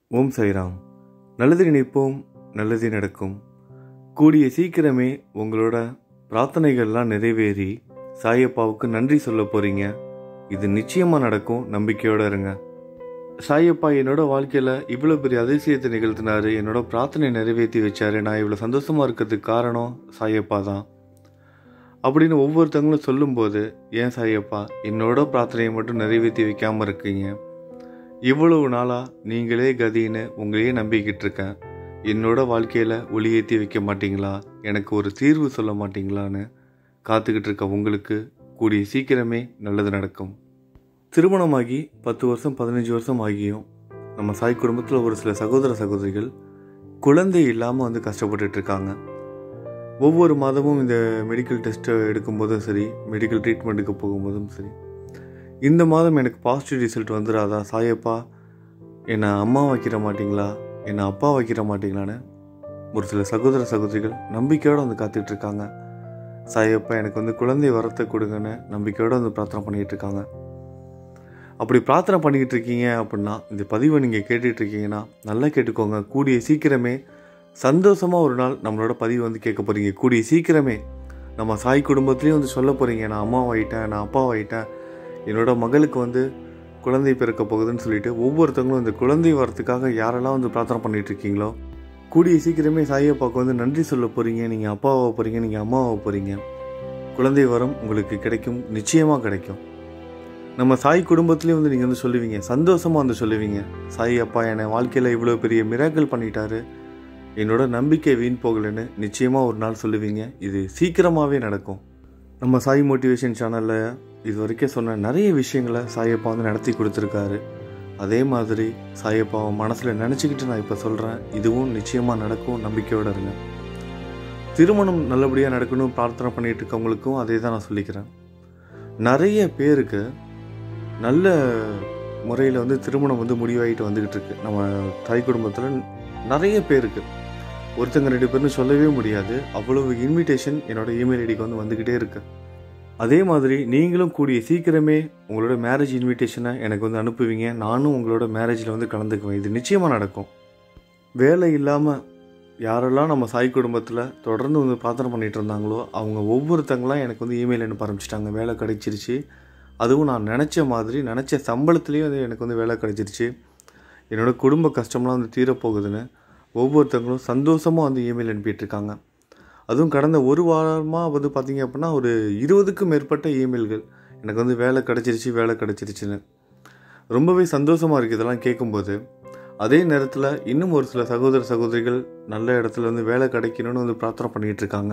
ஓம் சாய்ராம் நல்லது நினைப்போம் நல்லது நடக்கும் கூடிய சீக்கிரமே உங்களோட பிரார்த்தனைகள்லாம் நிறைவேறி சாயப்பாவுக்கு நன்றி சொல்ல போறீங்க இது நிச்சயமாக நடக்கும் நம்பிக்கையோட இருங்க சாயப்பா என்னோட வாழ்க்கையில் இவ்வளோ பெரிய அதிசயத்தை நிகழ்த்தினாரு என்னோட பிரார்த்தனை நிறைவேற்றி வச்சாரு நான் இவ்வளோ சந்தோஷமாக இருக்கிறதுக்கு காரணம் சாயப்பா தான் அப்படின்னு ஒவ்வொருத்தவங்களும் சொல்லும்போது ஏன் சாயப்பா என்னோட பிரார்த்தனையை மட்டும் நிறைவேற்றி வைக்காமல் இருக்கீங்க இவ்வளவு நாளாக நீங்களே கதின்னு உங்களையே நம்பிக்கிட்டு இருக்கேன் என்னோட வாழ்க்கையில் ஒளி ஏற்றி வைக்க மாட்டீங்களா எனக்கு ஒரு தீர்வு சொல்ல மாட்டீங்களான்னு காத்துக்கிட்டு இருக்க உங்களுக்கு கூடிய சீக்கிரமே நல்லது நடக்கும் திருமணமாகி பத்து வருஷம் பதினஞ்சு வருஷம் ஆகியும் நம்ம சாய் குடும்பத்தில் ஒரு சில சகோதர சகோதரிகள் குழந்தை இல்லாமல் வந்து கஷ்டப்பட்டுட்டு இருக்காங்க ஒவ்வொரு மாதமும் இந்த மெடிக்கல் டெஸ்ட்டை எடுக்கும்போதும் சரி மெடிக்கல் ட்ரீட்மெண்ட்டுக்கு போகும்போதும் சரி இந்த மாதம் எனக்கு பாசிட்டிவ் ரிசல்ட் வந்துடாதா சாயப்பா என்னை அம்மா வைக்கிற மாட்டீங்களா என்னை அப்பா வைக்கிற மாட்டீங்களான்னு ஒரு சில சகோதர சகோதரிகள் நம்பிக்கையோடு வந்து காத்துட்டு இருக்காங்க சாயப்பா எனக்கு வந்து குழந்தை வரத்தை கொடுங்கன்னு நம்பிக்கையோடு வந்து பிரார்த்தனை பண்ணிகிட்டு இருக்காங்க அப்படி பிரார்த்தனை பண்ணிக்கிட்டு இருக்கீங்க அப்படின்னா இந்த பதிவை நீங்கள் கேட்டுட்டு இருக்கீங்கன்னா நல்லா கேட்டுக்கோங்க கூடிய சீக்கிரமே சந்தோஷமாக ஒரு நாள் நம்மளோட பதிவு வந்து கேட்க போகிறீங்க கூடிய சீக்கிரமே நம்ம சாய் குடும்பத்துலேயும் வந்து சொல்ல போகிறீங்க நான் அம்மாவாயிட்டேன் நான் அப்பாவாயிட்டேன் என்னோட மகளுக்கு வந்து குழந்தை பிறக்க போகுதுன்னு சொல்லிட்டு ஒவ்வொருத்தவங்களும் இந்த குழந்தை வரத்துக்காக யாரெல்லாம் வந்து பிரார்த்தனை பண்ணிட்டு இருக்கீங்களோ கூடிய சீக்கிரமே சாயப்பாவுக்கு வந்து நன்றி சொல்ல போகிறீங்க நீங்கள் அப்பாவாக போகிறீங்க நீங்கள் அம்மாவாக போகிறீங்க குழந்தை வரம் உங்களுக்கு கிடைக்கும் நிச்சயமாக கிடைக்கும் நம்ம சாய் குடும்பத்துலேயும் வந்து நீங்கள் வந்து சொல்லுவீங்க சந்தோஷமாக வந்து சொல்லுவீங்க சாய் அப்பா என்னை வாழ்க்கையில் இவ்வளோ பெரிய மிராக்கள் பண்ணிட்டாரு என்னோட நம்பிக்கை வீண் போகலைன்னு நிச்சயமாக ஒரு நாள் சொல்லுவீங்க இது சீக்கிரமாகவே நடக்கும் நம்ம சாய் மோட்டிவேஷன் சேனலில் இது வரைக்கும் சொன்ன நிறைய விஷயங்களை சாயப்பா வந்து நடத்தி கொடுத்துருக்காரு அதே மாதிரி சாயப்பாவை மனசில் நினச்சிக்கிட்டு நான் இப்போ சொல்கிறேன் இதுவும் நிச்சயமாக நடக்கும் நம்பிக்கையோடு இருங்க திருமணம் நல்லபடியாக நடக்கணும் பிரார்த்தனை பண்ணிட்டு இருக்கவங்களுக்கும் அதே தான் நான் சொல்லிக்கிறேன் நிறைய பேருக்கு நல்ல முறையில் வந்து திருமணம் வந்து முடிவாகிட்டு வந்துக்கிட்டு இருக்கு நம்ம தாய் குடும்பத்தில் நிறைய பேருக்கு ஒருத்தங்க ரெண்டு பேர்னு சொல்லவே முடியாது அவ்வளவு இன்விடேஷன் என்னோட இமெயில் ஐடிக்கு வந்து வந்துக்கிட்டே இருக்கு அதே மாதிரி நீங்களும் கூடிய சீக்கிரமே உங்களோட மேரேஜ் இன்விடேஷனை எனக்கு வந்து அனுப்புவீங்க நானும் உங்களோட மேரேஜில் வந்து கலந்துக்குவேன் இது நிச்சயமாக நடக்கும் வேலை இல்லாமல் யாரெல்லாம் நம்ம சாய் குடும்பத்தில் தொடர்ந்து வந்து பிரார்த்தனை பண்ணிட்டு இருந்தாங்களோ அவங்க ஒவ்வொருத்தங்களாம் எனக்கு வந்து இமெயில் அனுப்ப ஆரம்பிச்சிட்டாங்க வேலை கிடைச்சிருச்சு அதுவும் நான் நினச்ச மாதிரி நினச்ச சம்பளத்துலேயும் வந்து எனக்கு வந்து வேலை கிடைச்சிருச்சு என்னோடய குடும்ப கஷ்டம்லாம் வந்து தீரப்போகுதுன்னு ஒவ்வொருத்தங்களும் சந்தோஷமாக வந்து இமெயில் அனுப்பிட்டுருக்காங்க அதுவும் கடந்த ஒரு வாரமாக வந்து பார்த்திங்க அப்படின்னா ஒரு இருபதுக்கும் மேற்பட்ட இமெயில்கள் எனக்கு வந்து வேலை கிடச்சிருச்சு வேலை கிடச்சிருச்சுன்னு ரொம்பவே சந்தோஷமாக இருக்குது இதெல்லாம் கேட்கும்போது அதே நேரத்தில் இன்னும் ஒரு சில சகோதர சகோதரிகள் நல்ல இடத்துல வந்து வேலை கிடைக்கணும்னு வந்து பிரார்த்தனை பண்ணிகிட்டு இருக்காங்க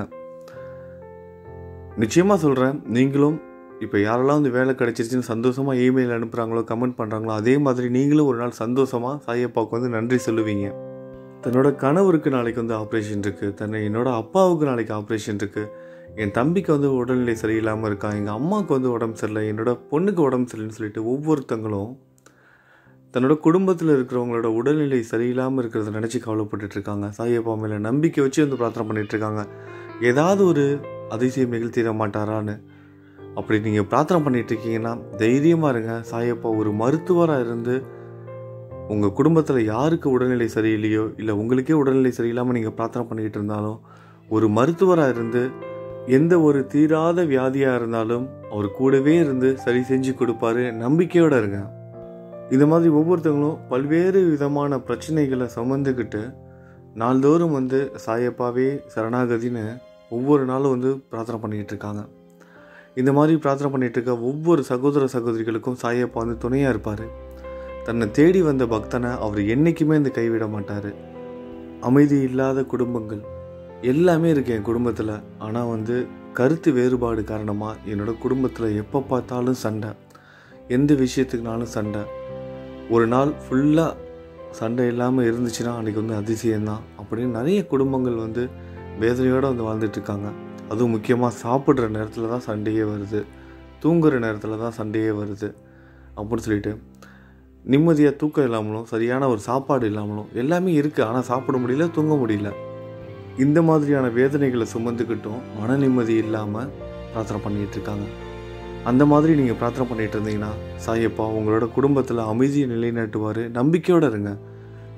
நிச்சயமாக சொல்கிறேன் நீங்களும் இப்போ யாரெல்லாம் வந்து வேலை கிடைச்சிருச்சுன்னு சந்தோஷமாக இமெயில் அனுப்புகிறாங்களோ கமெண்ட் பண்ணுறாங்களோ அதே மாதிரி நீங்களும் ஒரு நாள் சந்தோஷமாக சாயப்பாவுக்கு வந்து நன்றி சொல்லுவீங்க தன்னோட கணவருக்கு நாளைக்கு வந்து ஆப்ரேஷன் இருக்குது தன்னை என்னோட அப்பாவுக்கு நாளைக்கு ஆப்ரேஷன் இருக்குது என் தம்பிக்கு வந்து உடல்நிலை சரியில்லாமல் இருக்கான் எங்கள் அம்மாவுக்கு வந்து உடம்பு சரியில்லை என்னோட பொண்ணுக்கு உடம்பு சரியில்லைன்னு சொல்லிட்டு ஒவ்வொருத்தங்களும் தன்னோட குடும்பத்தில் இருக்கிறவங்களோட உடல்நிலை சரியில்லாமல் இருக்கிறத நினச்சி கவலைப்பட்டுட்டு இருக்காங்க சாயப்பா மேலே நம்பிக்கை வச்சு வந்து பிரார்த்தனை பண்ணிட்டு இருக்காங்க ஏதாவது ஒரு அதிசயம் நிகழ்த்திட மாட்டாரான்னு அப்படி நீங்கள் பிரார்த்தனை பண்ணிட்டு இருக்கீங்கன்னா தைரியமாக இருங்க சாயப்பா ஒரு மருத்துவராக இருந்து உங்கள் குடும்பத்தில் யாருக்கு உடல்நிலை சரியில்லையோ இல்லை உங்களுக்கே உடல்நிலை சரியில்லாமல் நீங்கள் பிரார்த்தனை பண்ணிக்கிட்டு இருந்தாலும் ஒரு மருத்துவராக இருந்து எந்த ஒரு தீராத வியாதியாக இருந்தாலும் அவர் கூடவே இருந்து சரி செஞ்சு கொடுப்பாரு நம்பிக்கையோடு இருங்க இந்த மாதிரி ஒவ்வொருத்தவங்களும் பல்வேறு விதமான பிரச்சனைகளை சுமந்துக்கிட்டு நாள்தோறும் வந்து சாயப்பாவே சரணாகதின்னு ஒவ்வொரு நாளும் வந்து பிரார்த்தனை பண்ணிக்கிட்டு இருக்காங்க இந்த மாதிரி பிரார்த்தனை பண்ணிட்டு இருக்க ஒவ்வொரு சகோதர சகோதரிகளுக்கும் சாயப்பா வந்து துணையாக இருப்பார் தன்னை தேடி வந்த பக்தனை அவர் என்றைக்குமே இந்த கைவிட மாட்டார் அமைதி இல்லாத குடும்பங்கள் எல்லாமே இருக்குது என் குடும்பத்தில் ஆனால் வந்து கருத்து வேறுபாடு காரணமாக என்னோடய குடும்பத்தில் எப்போ பார்த்தாலும் சண்டை எந்த விஷயத்துக்குனாலும் சண்டை ஒரு நாள் ஃபுல்லாக சண்டை இல்லாமல் இருந்துச்சுன்னா அன்றைக்கி வந்து அதிசயம்தான் அப்படின்னு நிறைய குடும்பங்கள் வந்து வேதனையோடு வந்து வாழ்ந்துட்டுருக்காங்க அதுவும் முக்கியமாக சாப்பிட்ற நேரத்தில் தான் சண்டையே வருது தூங்குகிற நேரத்தில் தான் சண்டையே வருது அப்படின்னு சொல்லிட்டு நிம்மதியாக தூக்கம் இல்லாமலும் சரியான ஒரு சாப்பாடு இல்லாமலும் எல்லாமே இருக்குது ஆனால் சாப்பிட முடியல தூங்க முடியல இந்த மாதிரியான வேதனைகளை சுமந்துக்கிட்டும் மன நிம்மதி இல்லாமல் பிரார்த்தனை பண்ணிகிட்டு இருக்காங்க அந்த மாதிரி நீங்கள் பிரார்த்தனை பண்ணிட்டு இருந்தீங்கன்னா சாயப்பா உங்களோட குடும்பத்தில் அமைதியை நிலைநாட்டுவார் நம்பிக்கையோடு இருங்க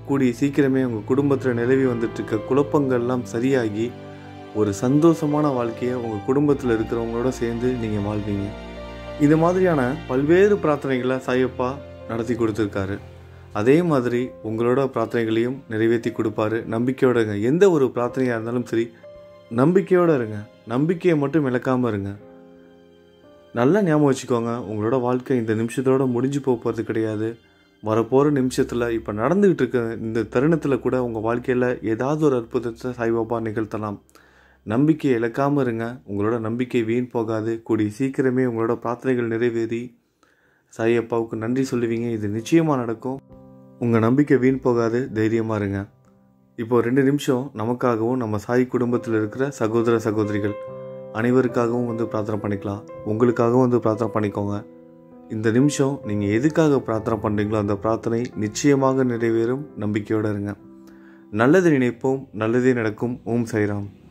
கூடிய சீக்கிரமே உங்கள் குடும்பத்தில் நிலவி வந்துட்டு இருக்க குழப்பங்கள்லாம் சரியாகி ஒரு சந்தோஷமான வாழ்க்கையை உங்கள் குடும்பத்தில் இருக்கிறவங்களோட சேர்ந்து நீங்கள் வாழ்வீங்க இது மாதிரியான பல்வேறு பிரார்த்தனைகளை சாயப்பா நடத்தி கொடுத்துருக்காரு அதே மாதிரி உங்களோட பிரார்த்தனைகளையும் நிறைவேற்றி கொடுப்பாரு நம்பிக்கையோட இருங்க எந்த ஒரு பிரார்த்தனையாக இருந்தாலும் சரி நம்பிக்கையோடு இருங்க நம்பிக்கையை மட்டும் இழக்காமல் இருங்க நல்லா ஞாபகம் வச்சுக்கோங்க உங்களோட வாழ்க்கை இந்த நிமிஷத்தோட முடிஞ்சு போக போகிறது கிடையாது வரப்போகிற நிமிஷத்தில் இப்போ நடந்துக்கிட்டு இருக்க இந்த தருணத்தில் கூட உங்கள் வாழ்க்கையில் ஏதாவது ஒரு அற்புதத்தை சாய்பாபா நிகழ்த்தலாம் நம்பிக்கையை இழக்காமல் இருங்க உங்களோட நம்பிக்கை வீண் போகாது கூடிய சீக்கிரமே உங்களோட பிரார்த்தனைகள் நிறைவேறி சாயப்பாவுக்கு நன்றி சொல்லுவீங்க இது நிச்சயமாக நடக்கும் உங்கள் நம்பிக்கை வீண் போகாது தைரியமாக இருங்க இப்போ ரெண்டு நிமிஷம் நமக்காகவும் நம்ம சாய் குடும்பத்தில் இருக்கிற சகோதர சகோதரிகள் அனைவருக்காகவும் வந்து பிரார்த்தனை பண்ணிக்கலாம் உங்களுக்காகவும் வந்து பிரார்த்தனை பண்ணிக்கோங்க இந்த நிமிஷம் நீங்கள் எதுக்காக பிரார்த்தனை பண்ணுறீங்களோ அந்த பிரார்த்தனை நிச்சயமாக நிறைவேறும் நம்பிக்கையோடு இருங்க நல்லது நினைப்போம் நல்லதே நடக்கும் ஓம் சைராம்